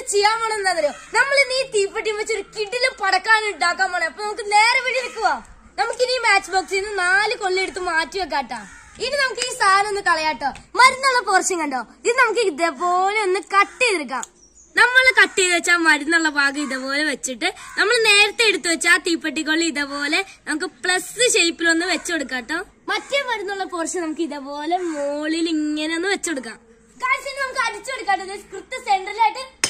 ചെയ്യാൻ പോണെന്ന് എന്താണെന്നറിയോ നമ്മൾ നീ തീപ്പെട്ടി വെച്ച് ഒരു കിടിലും പടക്കാൻ ഉണ്ടാക്കാൻ പോണേ അപ്പൊ നമുക്ക് നേരെ വേണ്ടി നിൽക്കുക നമുക്കിനി ഈ മാച്ച് ബോക്സിൽ നിന്ന് നാല് കൊല്ലം എടുത്ത് മാറ്റി വെക്കാട്ടാ ഇനി നമുക്ക് ഈ സാധനം ഒന്ന് കളയാട്ടോ മരുന്നുള്ള പോർഷൻ കണ്ടോ ഇത് നമുക്ക് ഇതേപോലെ ഒന്ന് കട്ട് ചെയ്തെടുക്കാം നമ്മൾ കട്ട് ചെയ്ത് വെച്ച മരുന്നുള്ള ഭാഗം ഇതേപോലെ വെച്ചിട്ട് നമ്മൾ നേരത്തെ എടുത്തു വെച്ച ആ തീപ്പെട്ടിക്കൊള്ളി ഇതേപോലെ നമുക്ക് പ്ലസ് ഷേപ്പിൽ ഒന്ന് വെച്ചുകൊടുക്കാം കേട്ടോ മറ്റേ മരുന്നുള്ള പോർഷൻ നമുക്ക് ഇതേപോലെ മുകളിൽ ഇങ്ങനെ ഒന്ന് വെച്ചുകൊടുക്കാം കാഴ്ച നമുക്ക് അടിച്ചു കൊടുക്കാം കൃത്യ സെന്ററിലായിട്ട്